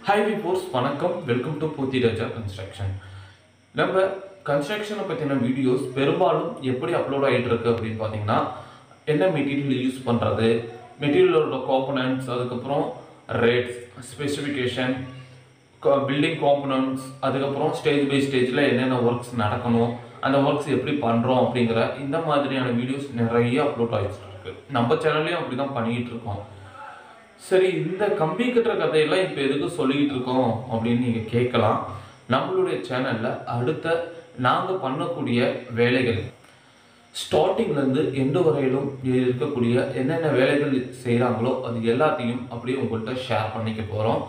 ஹைவி ஃபோர்ஸ் வணக்கம் welcome to Poothi Raja construction நம்ம கன்ஸ்ட்ரக்ஷனை பற்றின வீடியோஸ் பெரும்பாலும் எப்படி அப்லோட் ஆகிட்டு இருக்கு அப்படின்னு பார்த்தீங்கன்னா என்ன மெட்டீரியல் யூஸ் பண்ணுறது மெட்டீரியலோட காம்பனன்ட்ஸ் அதுக்கப்புறம் ரேட்ஸ் ஸ்பெசிஃபிகேஷன் பில்டிங் காம்பனன்ட்ஸ் அதுக்கப்புறம் ஸ்டேஜ் பை ஸ்டேஜில் என்னென்ன ஒர்க்ஸ் நடக்கணும் அந்த ஒர்க்ஸ் எப்படி பண்ணுறோம் அப்படிங்கிற இந்த மாதிரியான வீடியோஸ் நிறைய அப்லோட் ஆகிட்டு இருக்கு நம்ம சேனல்லையும் அப்படி தான் பண்ணிக்கிட்டு இருக்கோம் சரி இந்த கம்பி கட்டுற கதையெல்லாம் இப்போ எதுக்கு சொல்லிக்கிட்டு இருக்கோம் அப்படின்னு நீங்கள் கேட்கலாம் நம்மளுடைய சேனலில் அடுத்த நாங்கள் பண்ணக்கூடிய வேலைகள் ஸ்டார்டிங்லேருந்து எண்டு வரையிலும் இருக்கக்கூடிய என்னென்ன வேலைகள் செய்கிறாங்களோ அது எல்லாத்தையும் அப்படியே உங்கள்கிட்ட ஷேர் பண்ணிக்க போகிறோம்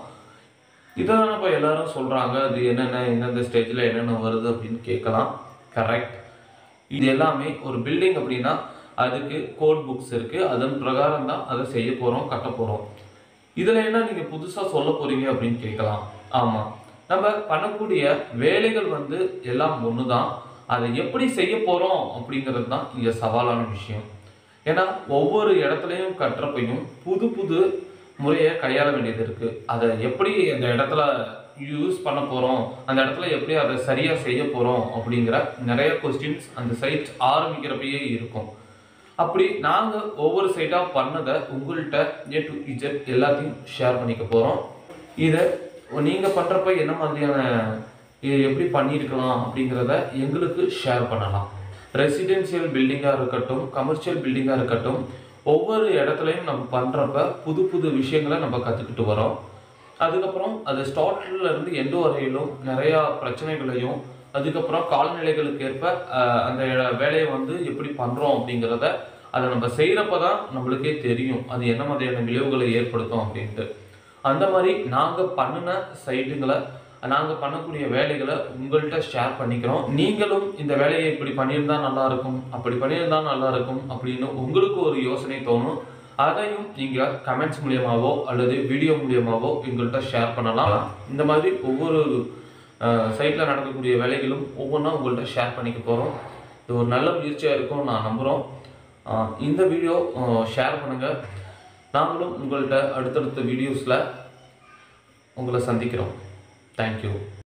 இதான் இப்போ எல்லாரும் சொல்கிறாங்க அது என்னென்ன எந்தெந்த ஸ்டேஜில் என்னென்ன வருது அப்படின்னு கேட்கலாம் கரெக்ட் இது எல்லாமே ஒரு பில்டிங் அப்படின்னா அதுக்கு கோட் புக்ஸ் இருக்குது அதன் பிரகாரம் தான் அதை செய்ய போகிறோம் கட்ட போகிறோம் இதில் என்ன நீங்கள் புதுசாக சொல்ல போகிறீங்க அப்படின்னு கேட்கலாம் ஆமாம் நம்ம பண்ணக்கூடிய வேலைகள் வந்து எல்லாம் ஒன்று தான் அதை எப்படி செய்ய போகிறோம் அப்படிங்கிறது தான் இங்கே சவாலான விஷயம் ஏன்னா ஒவ்வொரு இடத்துலையும் கட்டுறப்பையும் புது புது முறையை கையாள வேண்டியது இருக்குது அதை எப்படி அந்த இடத்துல யூஸ் பண்ண போகிறோம் அந்த இடத்துல எப்படி அதை சரியாக செய்ய போகிறோம் அப்படிங்கிற நிறைய கொஸ்டின்ஸ் அந்த சைட் ஆரம்பிக்கிறப்பயே இருக்கும் அப்படி நாங்கள் ஒவ்வொரு சைட்டாக பண்ணதை உங்கள்கிட்ட ஏ டு இஜெட் எல்லாத்தையும் ஷேர் பண்ணிக்க போகிறோம் இதை நீங்கள் பண்ணுறப்ப என்ன மாதிரியான இது எப்படி பண்ணியிருக்கலாம் அப்படிங்கிறத எங்களுக்கு ஷேர் பண்ணலாம் ரெசிடென்சியல் பில்டிங்காக இருக்கட்டும் கமர்ஷியல் பில்டிங்காக இருக்கட்டும் ஒவ்வொரு இடத்துலையும் நம்ம பண்ணுறப்ப புது புது விஷயங்களை நம்ம கற்றுக்கிட்டு வரோம் அதுக்கப்புறம் அது ஸ்டார்ட்ல இருந்து எண்டு வரையிலும் நிறையா பிரச்சனைகளையும் அதுக்கப்புறம் கால்நிலைகளுக்கு ஏற்ப அஹ், அந்த வேலையை வந்து எப்படி பண்ணுறோம் அப்படிங்கிறத அதை நம்ம செய்கிறப்ப தான் நம்மளுக்கே தெரியும் அது என்ன மாதிரியான விளைவுகளை ஏற்படுத்தும் அப்படின்ட்டு அந்த மாதிரி நாங்கள் பண்ணின சைட்டுங்களை நாங்கள் பண்ணக்கூடிய வேலைகளை உங்கள்கிட்ட ஷேர் பண்ணிக்கிறோம் நீங்களும் இந்த வேலையை இப்படி பண்ணியிருந்தா நல்லா இருக்கும் அப்படி பண்ணியிருந்தா நல்லா இருக்கும் அப்படின்னு உங்களுக்கு ஒரு யோசனை தோணும் அதையும் நீங்கள் கமெண்ட்ஸ் மூலியமாவோ அல்லது வீடியோ மூலியமாவோ எங்கள்கிட்ட ஷேர் பண்ணலாம் இந்த மாதிரி ஒவ்வொரு சைட்டில் நடக்கக்கூடிய வேலைகளும் ஒவ்வொன்றா உங்கள்கிட்ட ஷேர் பண்ணிக்க போகிறோம் இது ஒரு நல்ல முயற்சியாக இருக்கும் நான் நம்புகிறோம் அஹ் இந்த வீடியோ ஷேர் பண்ணுங்கள் நாங்களும் உங்கள்கிட்ட அடுத்தடுத்த வீடியோஸில் உங்களை சந்திக்கிறோம் தேங்க்யூ